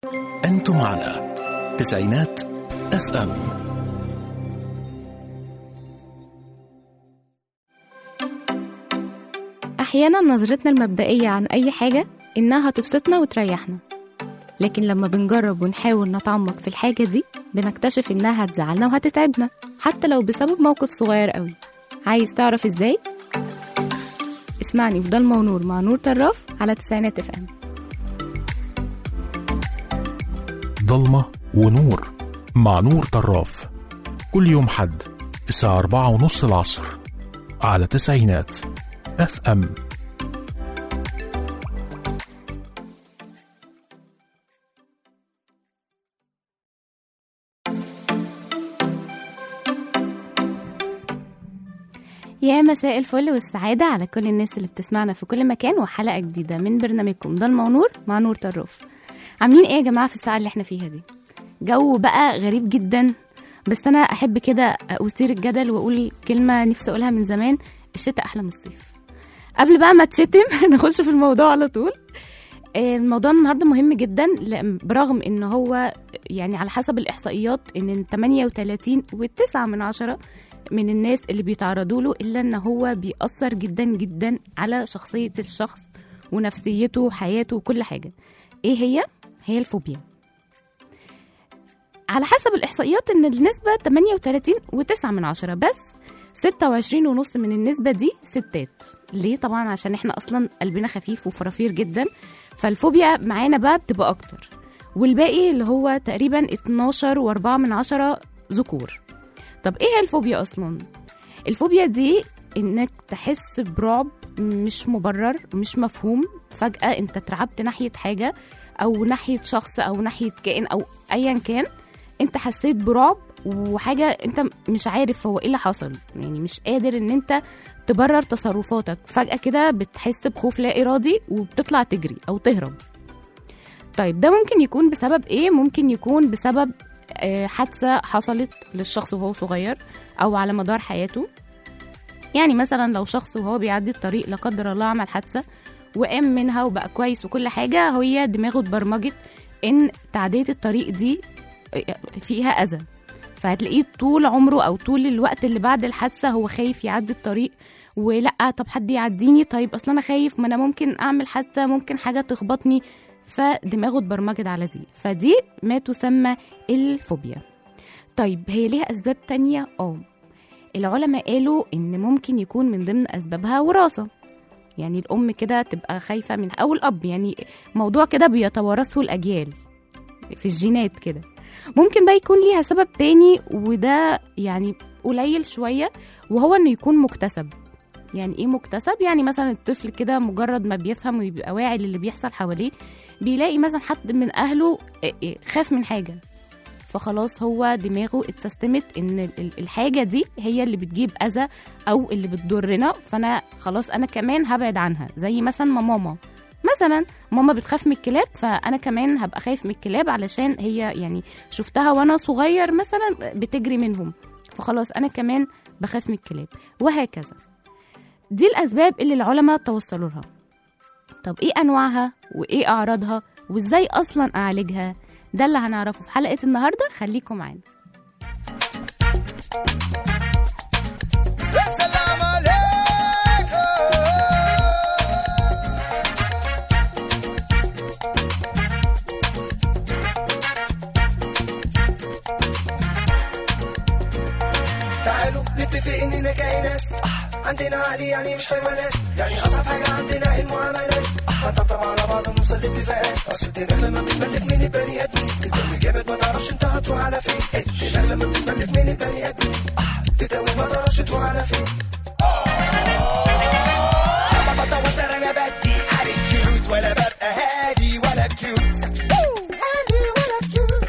أنتم على تسعينات اف ام أحيانا نظرتنا المبدئية عن أي حاجة إنها هتبسطنا وتريحنا لكن لما بنجرب ونحاول نتعمق في الحاجة دي بنكتشف إنها هتزعلنا وهتتعبنا حتى لو بسبب موقف صغير قوي عايز تعرف إزاي؟ اسمعني في ضلمة ونور مع نور طراف على تسعينات اف ام ضلمة ونور مع نور طراف كل يوم حد الساعة أربعة ونص العصر على تسعينات اف ام يا مساء الفل والسعادة على كل الناس اللي بتسمعنا في كل مكان وحلقة جديدة من برنامجكم ضلمة ونور مع نور طراف عاملين ايه يا جماعة في الساعة اللي احنا فيها دي جو بقى غريب جدا بس انا احب كده اثير الجدل واقول كلمة نفسي اقولها من زمان الشتاء احلى من الصيف قبل بقى ما تشتم نخش في الموضوع على طول آه، الموضوع النهارده مهم جدا لأن- برغم ان هو يعني على حسب الاحصائيات ان 38 و9 من عشرة من الناس اللي بيتعرضوا له الا ان هو بيأثر جدا جدا على شخصية الشخص ونفسيته وحياته وكل حاجة ايه هي؟ هي الفوبيا على حسب الإحصائيات إن النسبة 38 و9 من عشرة بس 26 ونص من النسبة دي ستات ليه؟ طبعا عشان احنا أصلا قلبنا خفيف وفرافير جدا فالفوبيا معانا بقى بتبقى أكتر والباقي اللي هو تقريبا 12 و4 من عشرة ذكور طب ايه هي الفوبيا أصلا؟ الفوبيا دي انك تحس برعب مش مبرر مش مفهوم فجأة انت اترعبت ناحية حاجة او ناحية شخص او ناحية كائن او ايا كان انت حسيت برعب وحاجة انت مش عارف هو ايه اللي حصل يعني مش قادر ان انت تبرر تصرفاتك فجأة كده بتحس بخوف لا ارادي وبتطلع تجري او تهرب طيب ده ممكن يكون بسبب ايه ممكن يكون بسبب آه، حادثة حصلت للشخص وهو صغير او على مدار حياته يعني مثلا لو شخص وهو بيعدي الطريق لا قدر الله عمل حادثه وقام منها وبقى كويس وكل حاجه هي دماغه اتبرمجت ان تعديه الطريق دي فيها اذى فهتلاقيه طول عمره او طول الوقت اللي بعد الحادثه هو خايف يعدي الطريق ولا طب حد يعديني طيب اصلا انا خايف ما انا ممكن اعمل حادثه ممكن حاجه تخبطني فدماغه اتبرمجت على دي فدي ما تسمى الفوبيا طيب هي ليها اسباب تانية اه العلماء قالوا ان ممكن يكون من ضمن اسبابها وراثه يعني الام كده تبقى خايفه من او الاب يعني موضوع كده بيتوارثه الاجيال في الجينات كده ممكن بقى يكون ليها سبب تاني وده يعني قليل شويه وهو انه يكون مكتسب يعني ايه مكتسب يعني مثلا الطفل كده مجرد ما بيفهم ويبقى واعي للي بيحصل حواليه بيلاقي مثلا حد من اهله إيه إيه خاف من حاجه فخلاص هو دماغه اتسيستمت ان ال- الحاجه دي هي اللي بتجيب اذى او اللي بتضرنا فانا خلاص انا كمان هبعد عنها زي مثلا ما ماما مثلا ماما بتخاف من الكلاب فانا كمان هبقى خايف من الكلاب علشان هي يعني شفتها وانا صغير مثلا بتجري منهم فخلاص انا كمان بخاف من الكلاب وهكذا دي الاسباب اللي العلماء توصلوا لها طب ايه انواعها وايه اعراضها وازاي اصلا اعالجها ده اللي هنعرفه في حلقه النهارده خليكم معانا السلام عليكم تعالوا نتفق اننا كائنات عندنا عقل يعني مش حيوانات يعني اصعب حاجه عندنا المعاملات هنطبطب على بعض ونوصل لاتفاقات اصل الدماغ لما بتملك من البني ادمين تدوي جامد ما تعرفش انت هتروح على فين الدماغ لما بتملك من البني ادمين تدوي ما تعرفش تروح على فين أما بتوتر انا بدي حري كيوت ولا ببقى هادي ولا كيوت هادي ولا كيوت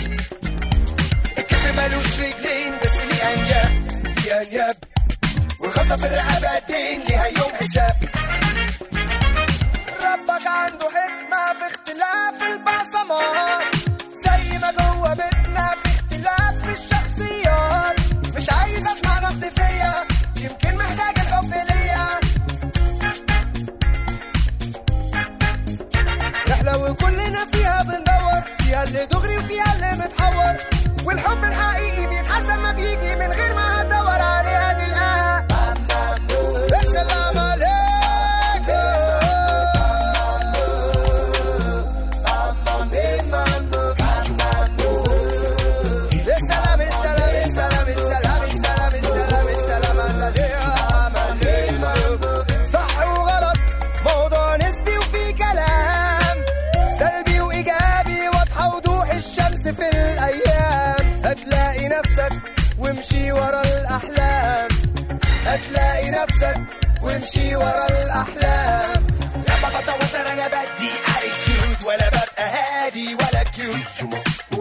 الكلب مالوش رجلين بس ليه انياب ليه انياب والخطة في الرقبة دين ليها يوم حساب ربك عنده حكمة في اختلاف البصمات زي ما جوه بيتنا في اختلاف في الشخصيات مش عايز اسمع نقد فيا يمكن محتاج الحب ليا رحلة وكلنا اللي دغري وفيها اللي متحور والحب الحقيقي بيتحسن ما بيجي من غير ما هتدور عليها تلقاها السلام عليكم السلام السلام السلام السلام السلام السلام السلام عليها صح وغلط موضوع نسبي وفي كلام سلبي وايجابي واضحه وضوح الشمس في الايام هتلاقي نفسك وامشي ورا الاحلام هتلاقي نفسك وامشي ورا الاحلام لما بتوتر انا بدي اتيتيود ولا ببقى هادي ولا كيوت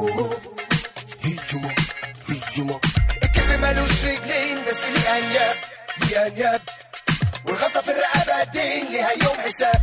الكذب ملوش رجلين بس ليه انياب ليه انياب والغلطه في الرقبه الدين ليها يوم حساب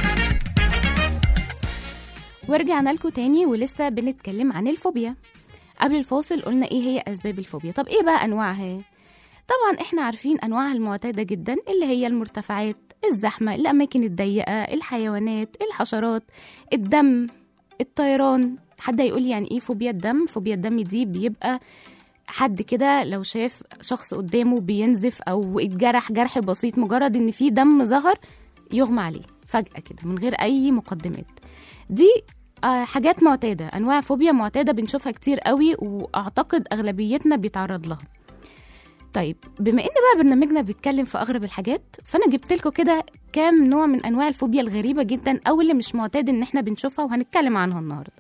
ورجعنا لكم تاني ولسه بنتكلم عن الفوبيا قبل الفاصل قلنا ايه هي اسباب الفوبيا طب ايه بقى انواعها طبعا احنا عارفين انواعها المعتاده جدا اللي هي المرتفعات الزحمه الاماكن الضيقه الحيوانات الحشرات الدم الطيران حد هيقول يعني ايه فوبيا الدم فوبيا الدم دي بيبقى حد كده لو شاف شخص قدامه بينزف او اتجرح جرح بسيط مجرد ان في دم ظهر يغمى عليه فجأة كده من غير أي مقدمات دي آه، حاجات معتادة أنواع فوبيا معتادة بنشوفها كتير قوي وأعتقد أغلبيتنا بيتعرض لها طيب بما ان بقى برنامجنا بيتكلم في اغرب الحاجات فانا جبت لكم كده كام نوع من انواع الفوبيا الغريبه جدا او اللي مش معتاد ان احنا بنشوفها وهنتكلم عنها النهارده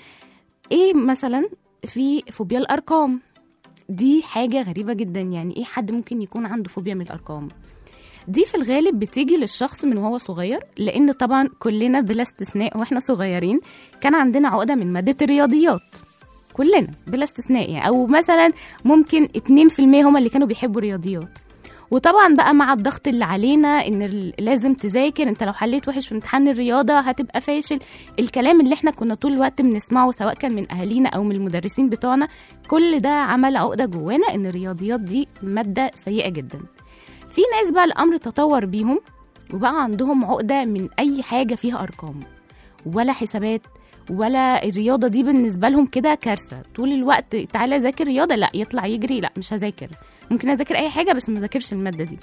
ايه مثلا في فوبيا الارقام دي حاجه غريبه جدا يعني ايه حد ممكن يكون عنده فوبيا من الارقام دي في الغالب بتيجي للشخص من وهو صغير لان طبعا كلنا بلا استثناء واحنا صغيرين كان عندنا عقده من ماده الرياضيات كلنا بلا استثناء يعني او مثلا ممكن 2% هما اللي كانوا بيحبوا الرياضيات وطبعا بقى مع الضغط اللي علينا ان ال- لازم تذاكر انت لو حليت وحش في امتحان الرياضه هتبقى فاشل الكلام اللي احنا كنا طول الوقت بنسمعه سواء كان من اهالينا او من المدرسين بتوعنا كل ده عمل عقده جوانا ان الرياضيات دي ماده سيئه جدا في ناس بقى الامر تطور بيهم وبقى عندهم عقده من اي حاجه فيها ارقام ولا حسابات ولا الرياضه دي بالنسبه لهم كده كارثه طول الوقت تعالى ذاكر رياضه لا يطلع يجري لا مش هذاكر ممكن اذاكر اي حاجه بس ما ذاكرش الماده دي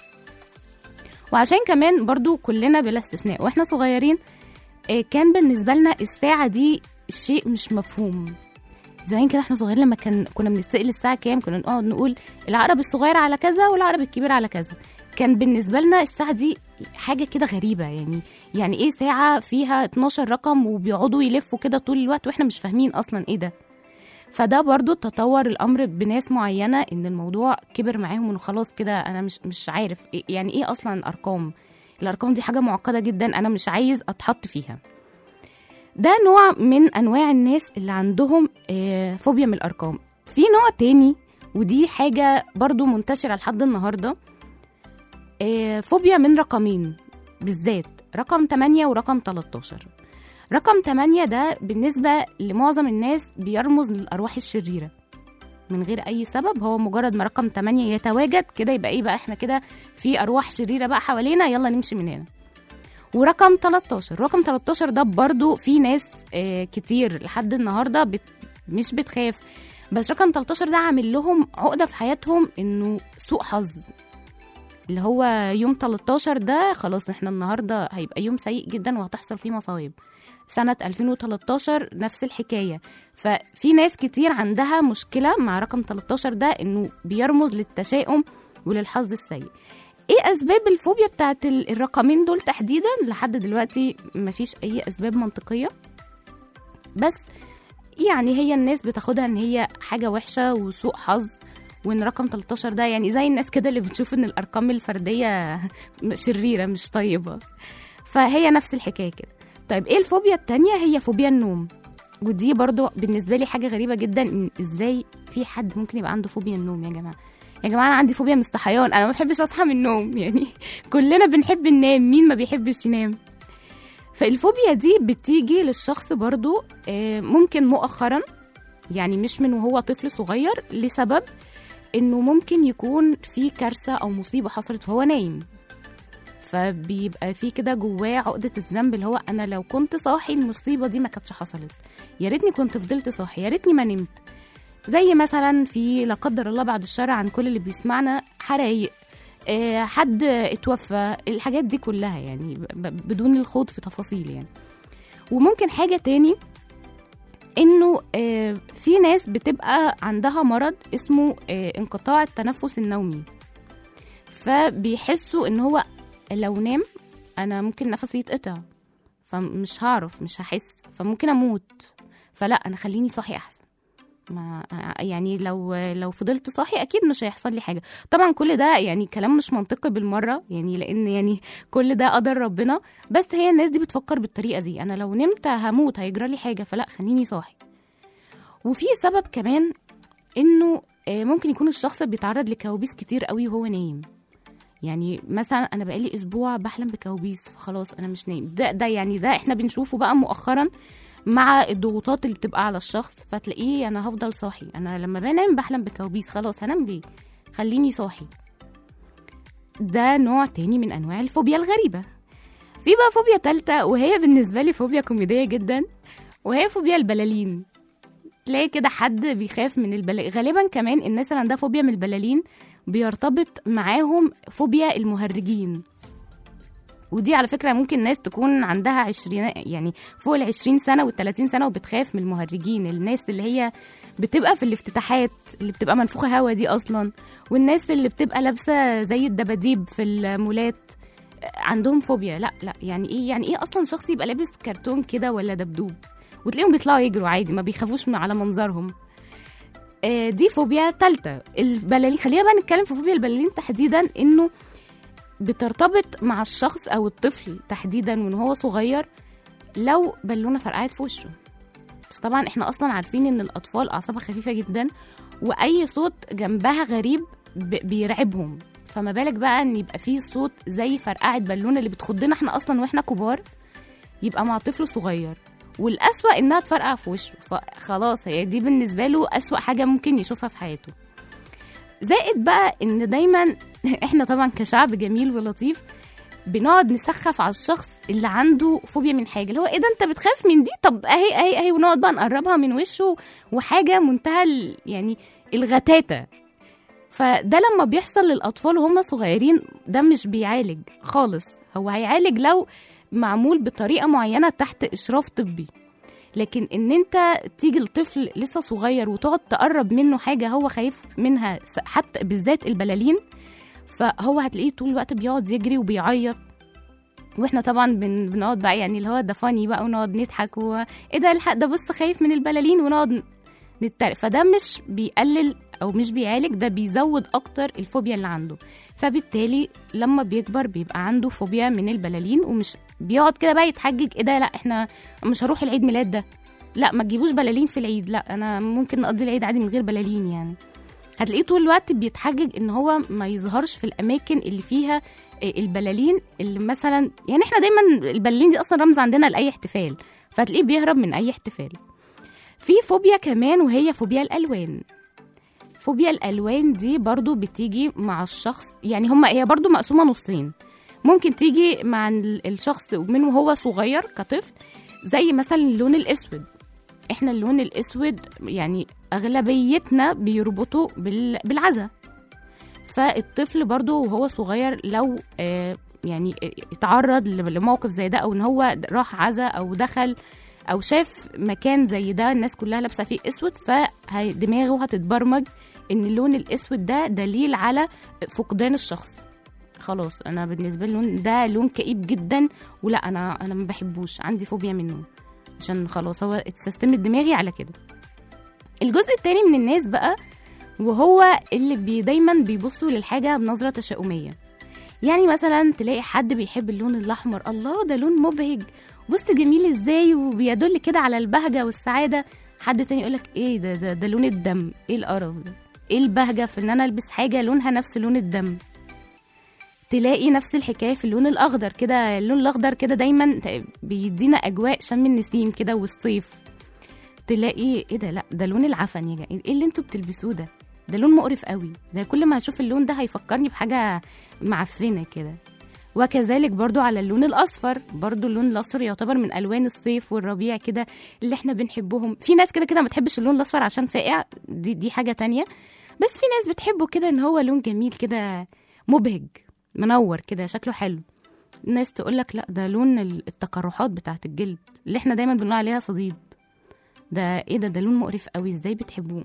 وعشان كمان برضو كلنا بلا استثناء واحنا صغيرين آه، كان بالنسبه لنا الساعه دي شيء مش مفهوم زمان كده احنا صغيرين لما كان كنا بنتسال الساعه كام كنا نقعد نقول العقرب الصغير على كذا والعقرب الكبير على كذا كان بالنسبه لنا الساعه دي حاجه كده غريبه يعني يعني ايه ساعه فيها 12 رقم وبيقعدوا يلفوا كده طول الوقت واحنا مش فاهمين اصلا ايه ده فده برضو تطور الامر بناس معينه ان الموضوع كبر معاهم انه خلاص كده انا مش مش عارف إيه- يعني ايه اصلا ارقام الارقام دي حاجه معقده جدا انا مش عايز اتحط فيها ده نوع من انواع الناس اللي عندهم آه، فوبيا من الارقام في نوع تاني ودي حاجه برضو منتشره لحد النهارده آه، فوبيا من رقمين بالذات رقم 8 ورقم 13 رقم 8 ده بالنسبة لمعظم الناس بيرمز للأرواح الشريرة من غير أي سبب هو مجرد ما رقم 8 يتواجد كده يبقى إيه بقى إحنا كده في أرواح شريرة بقى حوالينا يلا نمشي من هنا ورقم 13 رقم 13 ده برضو في ناس آه كتير لحد النهاردة بت مش بتخاف بس رقم 13 ده عامل لهم عقدة في حياتهم إنه سوء حظ اللي هو يوم 13 ده خلاص احنا النهارده هيبقى يوم سيء جدا وهتحصل فيه مصايب سنة 2013 نفس الحكاية ففي ناس كتير عندها مشكلة مع رقم 13 ده انه بيرمز للتشاؤم وللحظ السيء ايه اسباب الفوبيا بتاعت ال- الرقمين دول تحديدا لحد دلوقتي مفيش اي اسباب منطقية بس يعني هي الناس بتاخدها ان هي حاجة وحشة وسوء حظ وان رقم 13 ده يعني زي الناس كده اللي بتشوف ان الارقام الفردية شريرة مش طيبة فهي نفس الحكاية كده طيب ايه الفوبيا التانية هي فوبيا النوم ودي برضو بالنسبة لي حاجة غريبة جدا ان ازاي في حد ممكن يبقى عنده فوبيا النوم يا جماعة يا جماعة أنا عندي فوبيا من الصحيان أنا ما بحبش أصحى من النوم يعني كلنا بنحب ننام مين ما بيحبش ينام فالفوبيا دي بتيجي للشخص برضو آه، ممكن مؤخرا يعني مش من وهو طفل صغير لسبب انه ممكن يكون في كارثة او مصيبة حصلت وهو نايم ف فبيبقى في كده جواه عقده الذنب اللي هو انا لو كنت صاحي المصيبه دي ما كانتش حصلت يا ريتني كنت فضلت صاحي يا ريتني ما نمت زي مثلا في لا قدر الله بعد الشر عن كل اللي بيسمعنا حرايق آه، حد اتوفى الحاجات دي كلها يعني ب- ب- بدون الخوض في تفاصيل يعني وممكن حاجة تاني انه آه، في ناس بتبقى عندها مرض اسمه آه، انقطاع التنفس النومي فبيحسوا ان هو لو نام انا ممكن نفسي يتقطع فمش هعرف مش هحس فممكن اموت فلا انا خليني صاحي احسن ما يعني لو لو فضلت صاحي اكيد مش هيحصل لي حاجه طبعا كل ده يعني كلام مش منطقي بالمره يعني لان يعني كل ده قدر ربنا بس هي الناس دي بتفكر بالطريقه دي انا لو نمت هموت هيجرى لي حاجه فلا خليني صاحي وفي سبب كمان انه آه، ممكن يكون الشخص بيتعرض لكوابيس كتير قوي وهو نايم يعني مثلا انا بقالي اسبوع بحلم بكوابيس فخلاص انا مش نايم ده ده يعني ده احنا بنشوفه بقى مؤخرا مع الضغوطات اللي بتبقى على الشخص فتلاقيه انا هفضل صاحي انا لما بنام بحلم بكوابيس خلاص هنام ليه خليني صاحي ده نوع تاني من انواع الفوبيا الغريبه في بقى فوبيا تالتة وهي بالنسبه لي فوبيا كوميديه جدا وهي فوبيا البلالين تلاقي كده حد بيخاف من البلالين غالبا كمان الناس اللي عندها فوبيا من البلالين بيرتبط معاهم فوبيا المهرجين ودي على فكرة ممكن ناس تكون عندها عشرين يعني فوق العشرين سنة والتلاتين سنة وبتخاف من المهرجين الناس اللي هي بتبقى في الافتتاحات اللي بتبقى منفوخة هوا دي أصلا والناس اللي بتبقى لابسة زي الدباديب في المولات عندهم فوبيا لا لا يعني ايه يعني ايه اصلا شخص يبقى لابس كرتون كده ولا دبدوب وتلاقيهم بيطلعوا يجروا عادي ما بيخافوش من على منظرهم آه، دي فوبيا تالتة البلالين خلينا بقى نتكلم في فوبيا البلالين تحديدا انه بترتبط مع الشخص او الطفل تحديدا من هو صغير لو بالونه فرقعت في وشه بس طبعا احنا اصلا عارفين ان الاطفال اعصابها خفيفه جدا واي صوت جنبها غريب ب- بيرعبهم فما بالك بقى ان يبقى فيه صوت زي فرقعه بالونه اللي بتخضنا احنا اصلا واحنا كبار يبقى مع طفل صغير والأسوأ إنها تفرقع في وشه فخلاص هي دي بالنسبة له أسوأ حاجة ممكن يشوفها في حياته زائد بقى إن دايما إحنا طبعا كشعب جميل ولطيف بنقعد نسخف على الشخص اللي عنده فوبيا من حاجه اللي هو ايه ده انت بتخاف من دي طب اهي اهي اهي ونقعد بقى نقربها من وشه وحاجه منتهى ال- يعني الغتاتة فده لما بيحصل للاطفال وهم صغيرين ده مش بيعالج خالص هو هيعالج لو معمول بطريقه معينه تحت اشراف طبي لكن ان انت تيجي لطفل لسه صغير وتقعد تقرب منه حاجه هو خايف منها س- حتى بالذات البلالين فهو هتلاقيه طول الوقت بيقعد يجري وبيعيط واحنا طبعا بن... بنقعد بقى يعني اللي هو ده فاني بقى ونقعد نضحك و ايه ده الحق ده بص خايف من البلالين ونقعد ن- نتريق فده مش بيقلل او مش بيعالج ده بيزود اكتر الفوبيا اللي عنده فبالتالي لما بيكبر بيبقى عنده فوبيا من البلالين ومش بيقعد كده بقى يتحجج ايه ده لا احنا مش هروح العيد ميلاد ده لا ما تجيبوش بلالين في العيد لا انا ممكن نقضي العيد عادي من غير بلالين يعني هتلاقيه طول الوقت بيتحجج ان هو ما يظهرش في الاماكن اللي فيها البلالين اللي مثلا يعني احنا دايما البلالين دي اصلا رمز عندنا لاي احتفال فهتلاقيه بيهرب من اي احتفال في فوبيا كمان وهي فوبيا الالوان فوبيا الالوان دي برضو بتيجي مع الشخص يعني هما هي برضو مقسومه نصين ممكن تيجي مع ال- الشخص من وهو صغير كطفل زي مثلا اللون الاسود احنا اللون الاسود يعني اغلبيتنا بيربطوا بال- بالعزا فالطفل برضو وهو صغير لو آه، يعني اتعرض ل- لموقف زي ده او ان هو راح عزا او دخل او شاف مكان زي ده الناس كلها لابسه فيه اسود فدماغه هتتبرمج ان اللون الاسود ده دليل على فقدان الشخص خلاص انا بالنسبه لي اللون ده لون كئيب جدا ولا انا انا ما بحبوش عندي فوبيا منه عشان خلاص هو اتسيستمت دماغي على كده الجزء التاني من الناس بقى وهو اللي بي دايما بيبصوا للحاجه بنظره تشاؤميه يعني مثلا تلاقي حد بيحب اللون الاحمر الله ده لون مبهج بص جميل ازاي وبيدل كده على البهجه والسعاده حد تاني يقولك ايه ده ده, ده لون الدم ايه القرف ده ايه البهجه في ان انا البس حاجه لونها نفس لون الدم تلاقي نفس الحكايه في اللون الاخضر كده اللون الاخضر كده دايما ت- بيدينا اجواء شم النسيم كده والصيف تلاقي ايه ده لا ده لون العفن يا جماعه ايه اللي انتوا بتلبسوه ده ده لون مقرف قوي ده كل ما اشوف اللون ده هيفكرني بحاجه معفنه كده وكذلك برضو على اللون الأصفر برضو اللون الأصفر يعتبر من ألوان الصيف والربيع كده اللي احنا بنحبهم في ناس كده كده ما بتحبش اللون الأصفر عشان فاقع دي, دي حاجة تانية بس في ناس بتحبه كده ان هو لون جميل كده مبهج منور كده شكله حلو ناس تقول لك لا ده لون التقرحات بتاعت الجلد اللي احنا دايما بنقول عليها صديد ده ايه ده ده لون مقرف قوي ازاي بتحبوه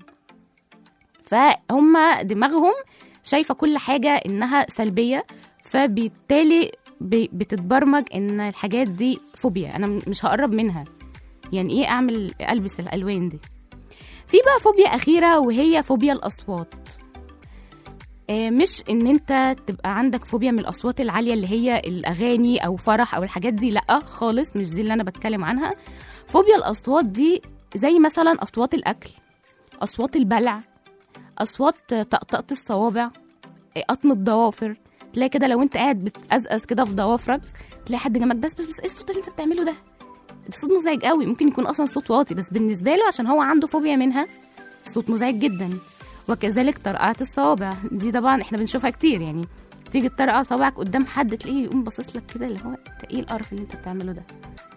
فهم دماغهم شايفه كل حاجه انها سلبيه فبالتالي ب- بتتبرمج ان الحاجات دي فوبيا انا م- مش هقرب منها يعني ايه اعمل البس الالوان دي في بقى فوبيا اخيره وهي فوبيا الاصوات آه، مش ان انت تبقى عندك فوبيا من الاصوات العاليه اللي هي الاغاني او فرح او الحاجات دي لا خالص مش دي اللي انا بتكلم عنها فوبيا الاصوات دي زي مثلا اصوات الاكل اصوات البلع اصوات طقطقه الصوابع آه، قطم الضوافر تلاقي كده لو انت قاعد بتقزقز كده في ضوافرك تلاقي حد جنبك بس بس بس ايه الصوت اللي انت بتعمله ده ده صوت مزعج قوي ممكن يكون اصلا صوت واطي بس بالنسبه له عشان هو عنده فوبيا منها الصوت مزعج جدا وكذلك طرقعة الصوابع دي طبعا احنا بنشوفها كتير يعني تيجي تطرقع صوابعك قدام حد تلاقيه يقوم باصص لك كده اللي هو انت ايه القرف اللي انت بتعمله ده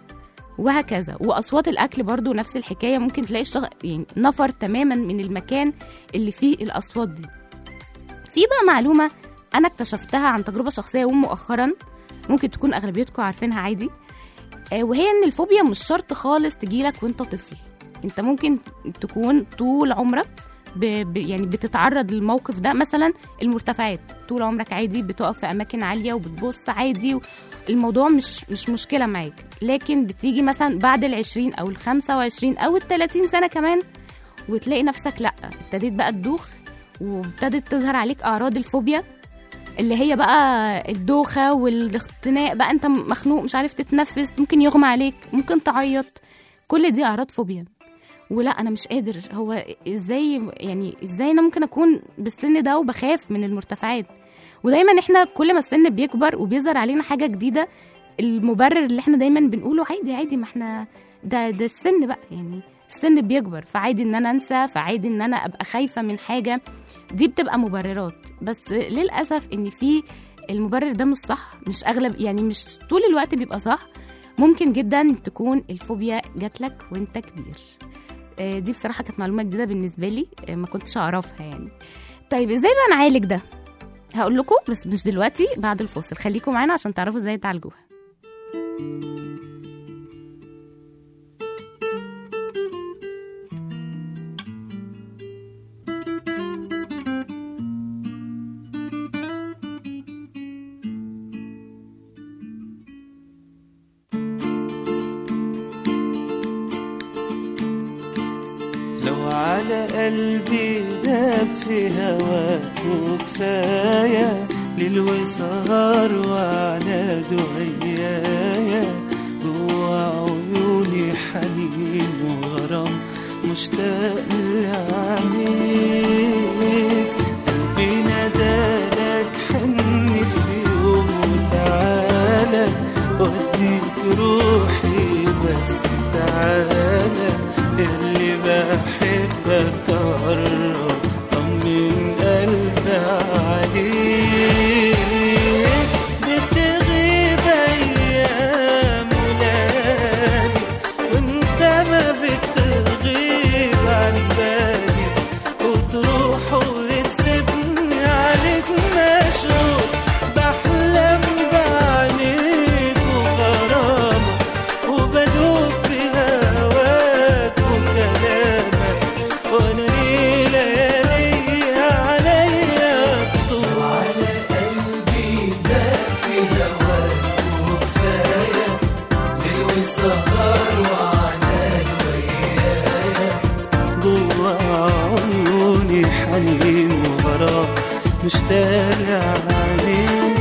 وهكذا واصوات الاكل برضو نفس الحكايه ممكن تلاقي الشخص يعني نفر تماما من المكان اللي فيه الاصوات دي في بقى معلومه انا اكتشفتها عن تجربه شخصيه ومؤخرا ممكن تكون اغلبيتكم عارفينها عادي آه، وهي ان الفوبيا مش شرط خالص تجيلك وانت طفل انت ممكن تكون طول عمرك ب... ب... يعني بتتعرض للموقف ده مثلا المرتفعات طول عمرك عادي بتقف في اماكن عاليه وبتبص عادي الموضوع مش مش مشكله معاك لكن بتيجي مثلا بعد العشرين او الخمسة وعشرين او التلاتين سنه كمان وتلاقي نفسك لا ابتديت بقى تدوخ وابتدت تظهر عليك اعراض الفوبيا اللي هي بقى الدوخه والاختناق بقى انت مخنوق مش عارف تتنفس ممكن يغمى عليك ممكن تعيط كل دي اعراض فوبيا ولا انا مش قادر هو ازاي يعني ازاي انا ممكن اكون بالسن ده وبخاف من المرتفعات ودايما احنا كل ما السن بيكبر وبيظهر علينا حاجه جديده المبرر اللي احنا دايما بنقوله عادي عادي ما احنا ده ده السن بقى يعني السن بيكبر فعادي ان انا انسى فعادي ان انا ابقى خايفه من حاجه دي بتبقى مبررات بس للاسف ان في المبرر ده مش صح مش اغلب يعني مش طول الوقت بيبقى صح ممكن جدا تكون الفوبيا جاتلك وانت كبير آه، دي بصراحه كانت معلومه جديده بالنسبه لي آه، ما كنتش اعرفها يعني طيب ازاي بقى نعالج ده هقول لكم بس مش دلوقتي بعد الفاصل خليكم معانا عشان تعرفوا ازاي تعالجوها لو على قلبي داب في هواك وكفاية ليل وسهر وعلى دعيايا جوا عيوني حنين وغرام مشتاق لعينيك قلبي نادالك حن في يوم وتعالى وديك روحي بس تعالى اللي بحبك قرب طمن قلبي عليك بتغيب ايام ولادي وانت ما بتغيب عن بالي وتروح وتسيبني عليك مشغول بحلم بعينيك وغرامك وبدوب في هواك وكلامك وانا ليه ليالي عليا طول على قلبي داق في هواك وكفايه ليل والسهر وعناك ويايا جوا عيوني حنين وغرام مشتاق عليك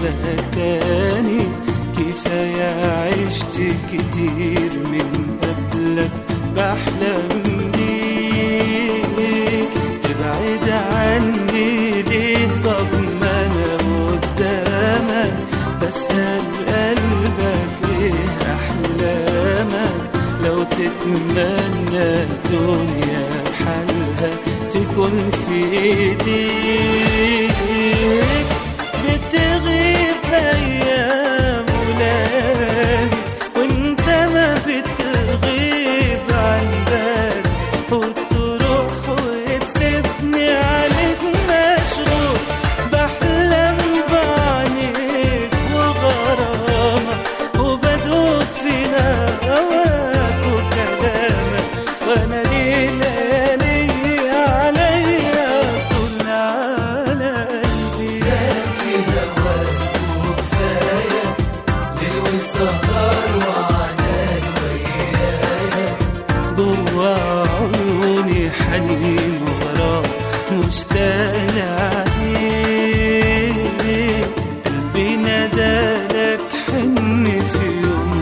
اشوفك تاني كفاية عشت كتير من قبلك بحلم بيك تبعد عني ليه طب ما انا قدامك بسأل قلبك ايه احلامك لو تتمنى الدنيا حالها تكون في ايديك بتغيب ايام ولادي وانت ما بتغيب عن بالي وتروح وتسيبني عليك مشغول بحلم بعينيك وغرامك وبدوب في هواك وكلامك وانا ليلة ليلة عليا كل على قلبي في هواك وكفاية ليل والسهر وعناك ويايا جوا عيوني حنين وغرام مشتاق عليك قلبي نادالك حن في يوم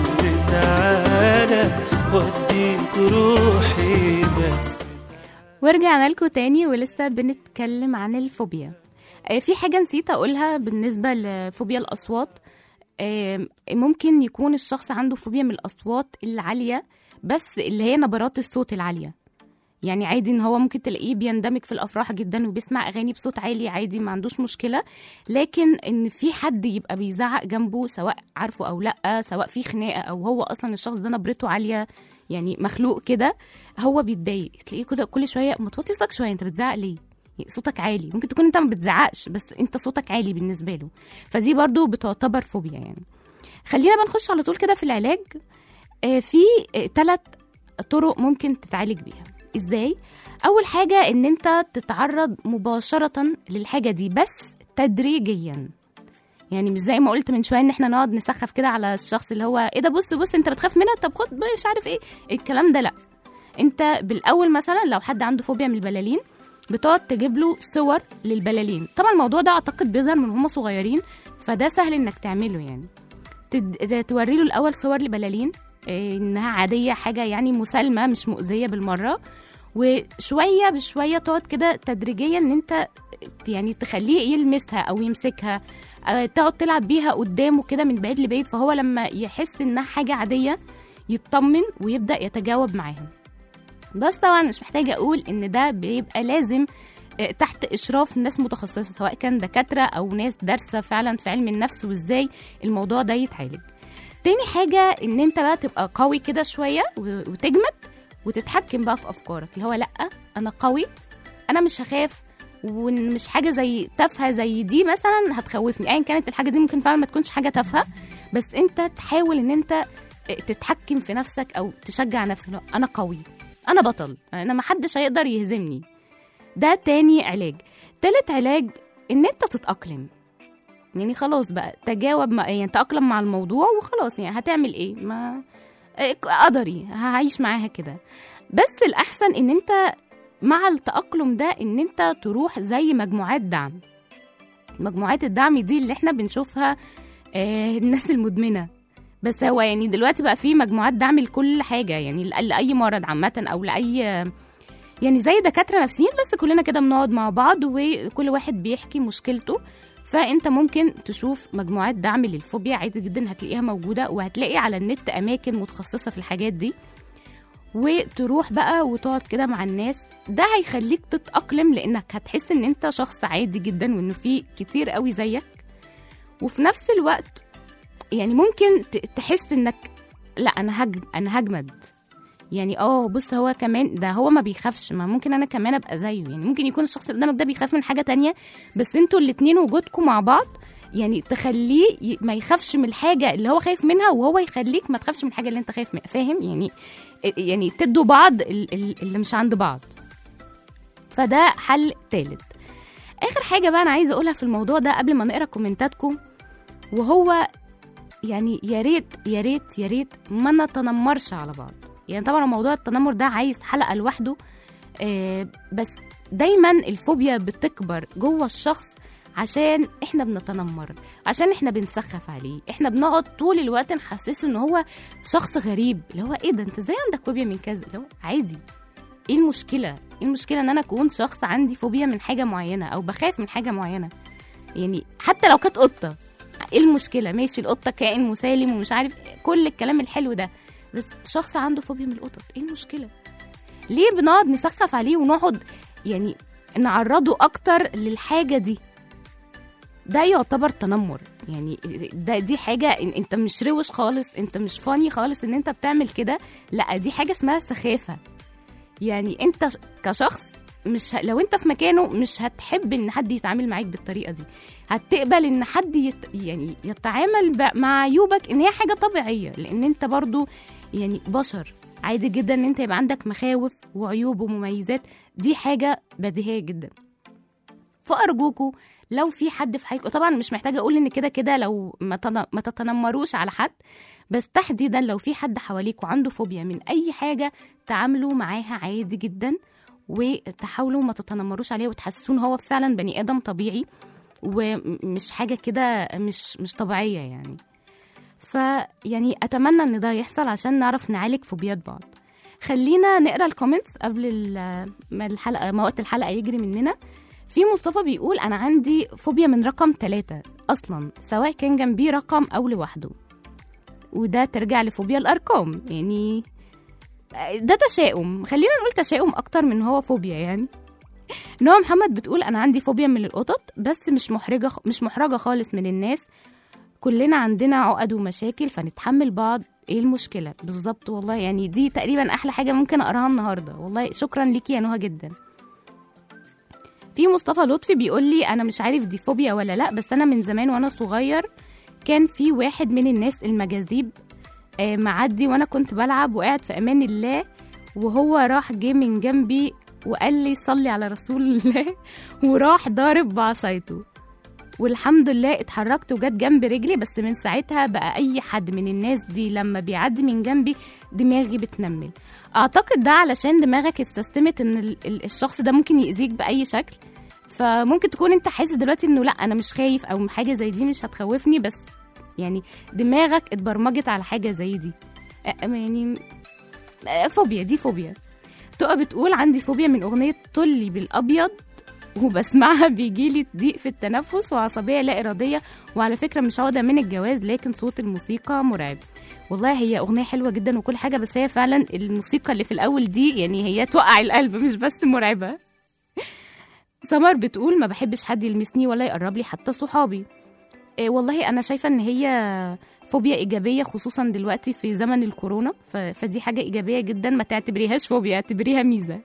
تعالى وديك روحي بس ورجعنا لكم تاني ولسه بنتكلم عن الفوبيا آه، في حاجة نسيت أقولها بالنسبة لفوبيا الأصوات آه، ممكن يكون الشخص عنده فوبيا من الأصوات العالية بس اللي هي نبرات الصوت العالية يعني عادي ان هو ممكن تلاقيه بيندمج في الافراح جدا وبيسمع اغاني بصوت عالي عادي ما عندوش مشكله لكن ان في حد يبقى بيزعق جنبه سواء عارفه او لا سواء في خناقه او هو اصلا الشخص ده نبرته عاليه يعني مخلوق كده هو بيتضايق تلاقيه كده كل شويه ما توطي صوتك شويه انت بتزعق ليه يعني صوتك عالي ممكن تكون انت ما بتزعقش بس انت صوتك عالي بالنسبه له فدي برضو بتعتبر فوبيا يعني خلينا بقى نخش على طول كده في العلاج آه، في ثلاث طرق ممكن تتعالج بيها ازاي اول حاجه ان انت تتعرض مباشره للحاجه دي بس تدريجيا يعني مش زي ما قلت من شويه ان احنا نقعد نسخف كده على الشخص اللي هو ايه ده بص بص انت بتخاف منها طب خد مش عارف ايه الكلام ده لا انت بالاول مثلا لو حد عنده فوبيا من البلالين بتقعد تجيب له صور للبلالين طبعا الموضوع ده اعتقد بيظهر من هم صغيرين فده سهل انك تعمله يعني تد... توري له الاول صور لبلالين إيه، انها عاديه حاجه يعني مسالمه مش مؤذيه بالمره وشويه بشويه تقعد كده تدريجيا ان انت يعني تخليه يلمسها او يمسكها آه، تقعد تلعب بيها قدامه كده من بعيد لبعيد فهو لما يحس انها حاجه عاديه يطمن ويبدا يتجاوب معاها بس طبعا مش محتاجه اقول ان ده بيبقى لازم آه، تحت اشراف ناس متخصصه سواء كان دكاتره او ناس دارسه فعلا في علم النفس وازاي الموضوع ده يتعالج تاني حاجه ان انت بقى تبقى قوي كده شويه و- وتجمد وتتحكم بقى في افكارك اللي هو لا انا قوي انا مش هخاف ومش حاجه زي تافهه زي دي مثلا هتخوفني ايا كانت الحاجه دي ممكن فعلا ما تكونش حاجه تافهه بس انت تحاول ان انت تتحكم في نفسك او تشجع نفسك لو انا قوي انا بطل انا ما حدش هيقدر يهزمني ده تاني علاج تالت علاج ان انت تتاقلم يعني خلاص بقى تجاوب مع يعني تأقلم مع الموضوع وخلاص يعني هتعمل ايه ما إيه، قدري هعيش معاها كده بس الأحسن إن أنت مع التأقلم ده إن أنت تروح زي مجموعات دعم مجموعات الدعم دي اللي احنا بنشوفها آه الناس المدمنة بس هو يعني دلوقتي بقى في مجموعات دعم لكل حاجة يعني ل- لأي مرض عامة أو لأي يعني زي دكاترة نفسيين بس كلنا كده بنقعد مع بعض وكل واحد بيحكي مشكلته فانت ممكن تشوف مجموعات دعم للفوبيا عادي جدا هتلاقيها موجوده وهتلاقي على النت اماكن متخصصه في الحاجات دي وتروح بقى وتقعد كده مع الناس ده هيخليك تتأقلم لانك هتحس ان انت شخص عادي جدا وانه في كتير قوي زيك وفي نفس الوقت يعني ممكن ت- تحس انك لا انا هج... انا هجمد يعني اه بص هو كمان ده هو ما بيخافش ما ممكن انا كمان ابقى زيه يعني ممكن يكون الشخص اللي قدامك ده بيخاف من حاجه تانية بس انتوا الاتنين وجودكم مع بعض يعني تخليه ي- ما يخافش من الحاجه اللي هو خايف منها وهو يخليك ما تخافش من الحاجه اللي انت خايف منها فاهم يعني يعني تدوا بعض ال- ال- اللي مش عند بعض فده حل تالت اخر حاجه بقى انا عايزه اقولها في الموضوع ده قبل ما نقرا كومنتاتكم وهو يعني يا ريت يا ريت يا ريت ما نتنمرش على بعض يعني طبعا موضوع التنمر ده عايز حلقه لوحده آه بس دايما الفوبيا بتكبر جوه الشخص عشان احنا بنتنمر عشان احنا بنسخف عليه احنا بنقعد طول الوقت نحسسه ان هو شخص غريب اللي هو ايه ده انت ازاي عندك فوبيا من كذا اللي هو عادي ايه المشكله ايه المشكله ان انا اكون شخص عندي فوبيا من حاجه معينه او بخاف من حاجه معينه يعني حتى لو كانت قطه ايه المشكله ماشي القطه كائن مسالم ومش عارف كل الكلام الحلو ده بس شخص عنده فوبيا من القطط ايه المشكله ليه بنقعد نسخف عليه ونقعد يعني نعرضه اكتر للحاجه دي ده يعتبر تنمر يعني ده دي حاجه إن انت مش روش خالص انت مش فاني خالص ان انت بتعمل كده لا دي حاجه اسمها سخافه يعني انت ش- كشخص مش ه... لو انت في مكانه مش هتحب ان حد يتعامل معاك بالطريقه دي هتقبل ان حد يت... يعني يتعامل ب... مع عيوبك ان هي حاجه طبيعيه لان انت برضو يعني بشر عادي جدا ان انت يبقى عندك مخاوف وعيوب ومميزات دي حاجه بديهيه جدا فارجوكوا لو في حد في حياتكم طبعا مش محتاجه اقول ان كده كده لو ما تن- ما تتنمروش على حد بس تحديدا لو في حد حواليكوا عنده فوبيا من اي حاجه تعاملوا معاها عادي جدا وتحاولوا ما تتنمروش عليه وتحسسوه ان هو فعلا بني ادم طبيعي ومش حاجه كده مش مش طبيعيه يعني فيعني اتمنى ان ده يحصل عشان نعرف نعالج فوبيات بعض خلينا نقرا الكومنتس قبل ال- ما الحلقه ما وقت الحلقه يجري مننا في مصطفى بيقول انا عندي فوبيا من رقم ثلاثة اصلا سواء كان جنبيه رقم او لوحده وده ترجع لفوبيا الارقام يعني ده تشاؤم خلينا نقول تشاؤم اكتر من هو فوبيا يعني نوع محمد بتقول انا عندي فوبيا من القطط بس مش محرجه مش محرجه خالص من الناس كلنا عندنا عقد ومشاكل فنتحمل بعض ايه المشكله بالظبط والله يعني دي تقريبا احلى حاجه ممكن اقراها النهارده والله شكرا ليكي يا نهى جدا في مصطفى لطفي بيقول لي انا مش عارف دي فوبيا ولا لا بس انا من زمان وانا صغير كان في واحد من الناس المجاذيب آه، معدي وانا كنت بلعب وقاعد في امان الله وهو راح جه من جنبي وقال لي صلي على رسول الله وراح ضارب بعصايته والحمد لله اتحركت وجت جنب رجلي بس من ساعتها بقى اي حد من الناس دي لما بيعدي من جنبي دماغي بتنمل اعتقد ده علشان دماغك استسلمت ان ال- ال- الشخص ده ممكن يأذيك باي شكل فممكن تكون انت حاسس دلوقتي انه لا انا مش خايف او حاجه زي دي مش هتخوفني بس يعني دماغك اتبرمجت على حاجه زي دي أ- يعني أ- فوبيا دي فوبيا تقى بتقول عندي فوبيا من اغنيه طلي بالابيض وبسمعها بيجيلي ضيق في التنفس وعصبيه لا اراديه وعلى فكره مش عقده من الجواز لكن صوت الموسيقى مرعب والله هي اغنيه حلوه جدا وكل حاجه بس هي فعلا الموسيقى اللي في الاول دي يعني هي توقع القلب مش بس مرعبه سمر بتقول ما بحبش حد يلمسني ولا يقرب لي حتى صحابي إيه والله انا شايفه ان هي فوبيا ايجابيه خصوصا دلوقتي في زمن الكورونا ف... فدي حاجه ايجابيه جدا ما تعتبريهاش فوبيا اعتبريها ميزه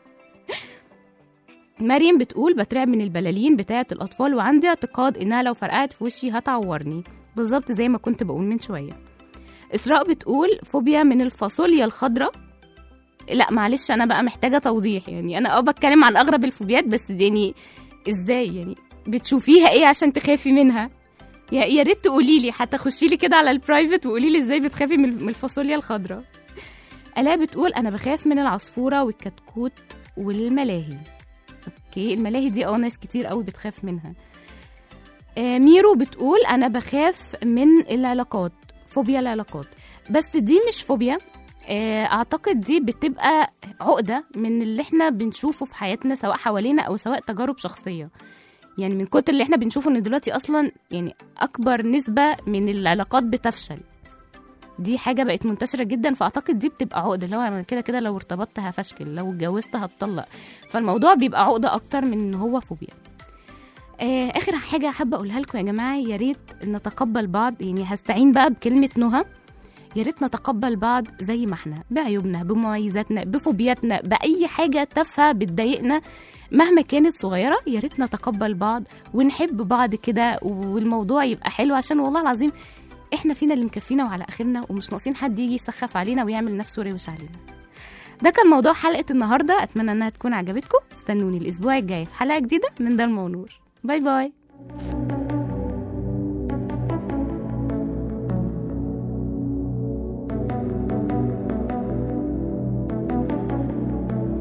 مريم بتقول بترعب من البلالين بتاعه الاطفال وعندي اعتقاد انها لو فرقعت في وشي هتعورني بالظبط زي ما كنت بقول من شويه اسراء بتقول فوبيا من الفاصوليا الخضراء لا معلش انا بقى محتاجه توضيح يعني انا اه بتكلم عن اغرب الفوبيات بس يعني ازاي يعني بتشوفيها ايه عشان تخافي منها يا يا ريت تقولي لي حتى خشي لي كده على البرايفت وقولي لي ازاي بتخافي من من الفاصوليا الخضراء الاء بتقول انا بخاف من العصفوره والكتكوت والملاهي اوكي الملاهي دي اه ناس كتير قوي بتخاف منها آه ميرو بتقول انا بخاف من العلاقات فوبيا العلاقات بس دي مش فوبيا آه، اعتقد دي بتبقى عقده من اللي احنا بنشوفه في حياتنا سواء حوالينا او سواء تجارب شخصيه يعني من كتر اللي احنا بنشوفه ان دلوقتي اصلا يعني اكبر نسبه من العلاقات بتفشل دي حاجه بقت منتشره جدا فاعتقد دي بتبقى عقده اللي هو انا كده كده لو ارتبطت هفشكل لو اتجوزت هتطلق فالموضوع بيبقى عقده اكتر من ان هو فوبيا آه اخر حاجه حابه اقولها لكم يا جماعه يا ريت نتقبل بعض يعني هستعين بقى بكلمه نهى يا ريت نتقبل بعض زي ما احنا بعيوبنا بمميزاتنا بفوبياتنا باي حاجه تافهه بتضايقنا مهما كانت صغيره يا ريت نتقبل بعض ونحب بعض كده والموضوع يبقى حلو عشان والله العظيم احنا فينا اللي مكفينا وعلى اخرنا ومش ناقصين حد يجي يسخف علينا ويعمل نفسه روش علينا ده كان موضوع حلقه النهارده اتمنى انها تكون عجبتكم استنوني الاسبوع الجاي في حلقه جديده من ضلمه ونور باي باي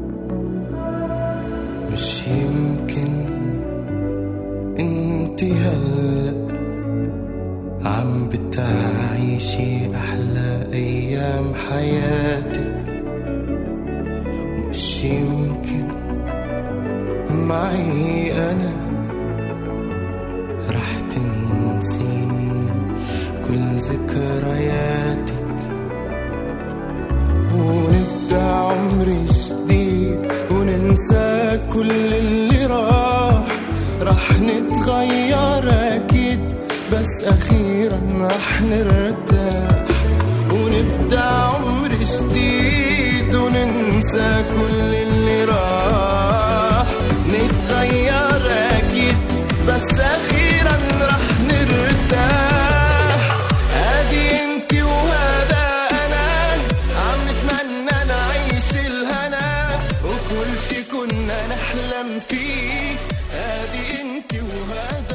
مش يمكن انت عم بتعيشي أحلى أيام حياتك مش يمكن معي أنا رح تنسيني كل ذكرياتك ونبدأ عمر جديد وننسى كل اللي راح رح نتغير أكيد بس أخيرا رح نرتاح ونبدأ عمر جديد وننسى كل اللي راح نتغير أكيد بس أخيرا رح نرتاح هادي انتي وهذا أنا عم نتمنى نعيش الهنا وكل شي كنا نحلم فيه هادي انتي وهذا